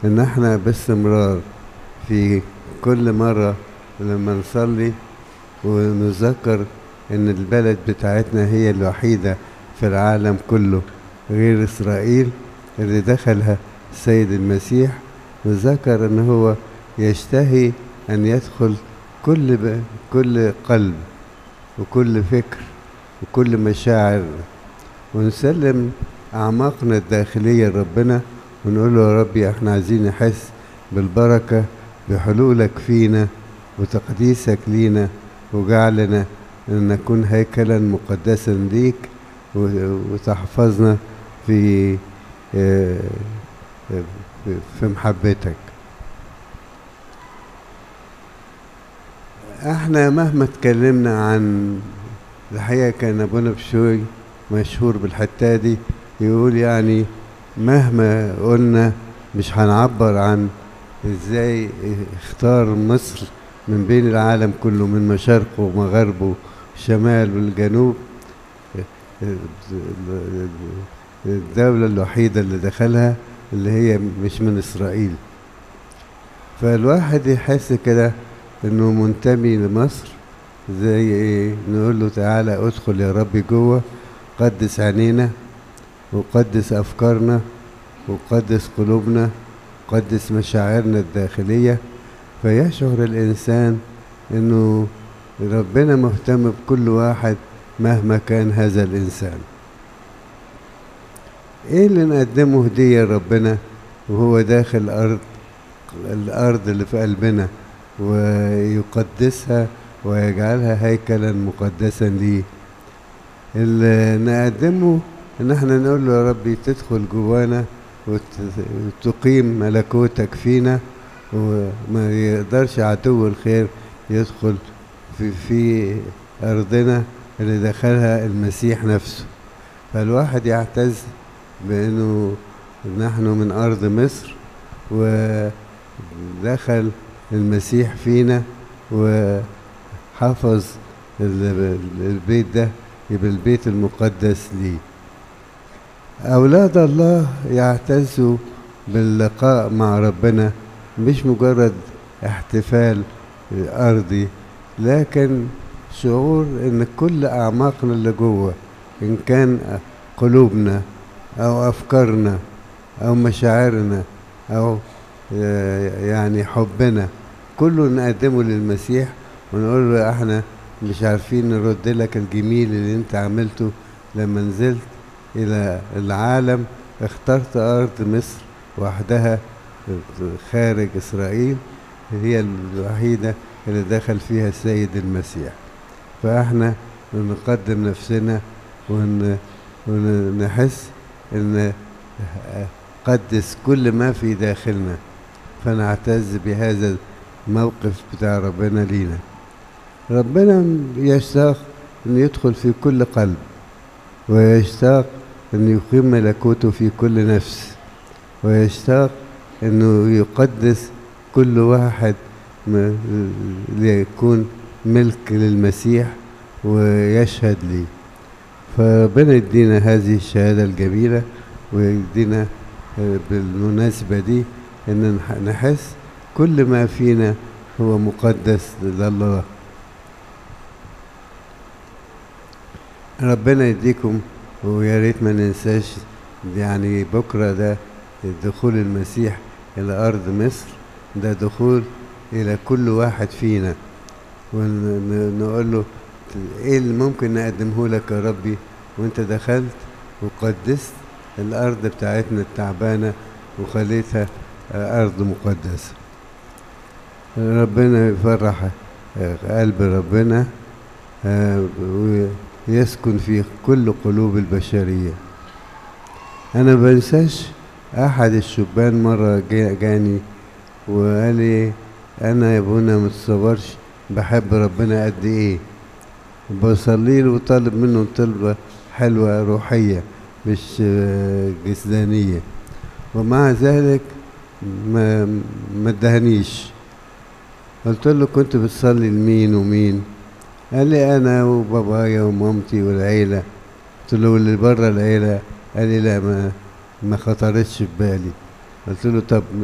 ان احنا باستمرار في كل مرة لما نصلي ونذكر ان البلد بتاعتنا هي الوحيدة في العالم كله غير اسرائيل اللي دخلها السيد المسيح وذكر ان هو يشتهي ان يدخل كل ب... كل قلب وكل فكر وكل مشاعر ونسلم اعماقنا الداخليه لربنا ونقول له يا ربي احنا عايزين نحس بالبركه بحلولك فينا وتقديسك لينا وجعلنا ان نكون هيكلا مقدسا ليك وتحفظنا في في محبتك احنا مهما اتكلمنا عن الحقيقه كان ابونا بشوي مشهور بالحته دي يقول يعني مهما قلنا مش هنعبر عن ازاي اختار مصر من بين العالم كله من مشارقه ومغاربه الشمال والجنوب الدولة الوحيدة اللي دخلها اللي هي مش من إسرائيل فالواحد يحس كده إنه منتمي لمصر زي إيه نقول له تعالى ادخل يا ربي جوه قدس عينينا وقدس أفكارنا وقدس قلوبنا قدس مشاعرنا الداخلية فيشعر الإنسان إنه ربنا مهتم بكل واحد مهما كان هذا الإنسان إيه اللي نقدمه هدية لربنا وهو داخل الأرض الأرض اللي في قلبنا ويقدسها ويجعلها هيكلا مقدسا ليه اللي نقدمه ان احنا نقول له يا ربي تدخل جوانا وتقيم ملكوتك فينا وما يقدرش عدو الخير يدخل في في ارضنا اللي دخلها المسيح نفسه فالواحد يعتز بانه نحن من ارض مصر ودخل المسيح فينا وحفظ البيت ده يبقى البيت المقدس ليه أولاد الله يعتزوا باللقاء مع ربنا مش مجرد احتفال أرضي لكن شعور إن كل أعماقنا اللي جوه إن كان قلوبنا أو أفكارنا أو مشاعرنا أو يعني حبنا كله نقدمه للمسيح ونقول له احنا مش عارفين نرد لك الجميل اللي انت عملته لما نزلت الى العالم اخترت ارض مصر وحدها خارج اسرائيل هي الوحيدة اللي دخل فيها السيد المسيح فاحنا نقدم نفسنا ون... ونحس ان قدس كل ما في داخلنا فنعتز بهذا الموقف بتاع ربنا لينا ربنا يشتاق أن يدخل في كل قلب ويشتاق أن يقيم ملكوته في كل نفس ويشتاق أنه يقدس كل واحد ليكون ملك للمسيح ويشهد لي فربنا يدينا هذه الشهادة الجميلة ويدينا بالمناسبة دي أن نحس كل ما فينا هو مقدس لله ربنا يديكم ويا ريت ما ننساش يعني بكره ده دخول المسيح الى ارض مصر ده دخول الى كل واحد فينا ونقول له ايه اللي ممكن نقدمه لك يا ربي وانت دخلت وقدست الارض بتاعتنا التعبانه وخليتها ارض مقدسه ربنا يفرح قلب ربنا ويسكن في كل قلوب البشرية أنا بنساش أحد الشبان مرة جاني وقال لي أنا يا ابونا متصورش بحب ربنا قد إيه بصلي له وطالب منه طلبة حلوة روحية مش جسدانية ومع ذلك ما ما ادهنيش قلت له كنت بتصلي لمين ومين قال لي انا وبابايا ومامتي والعيله قلت له واللي بره العيله قال لي لا ما ما خطرتش في بالي قلت له طب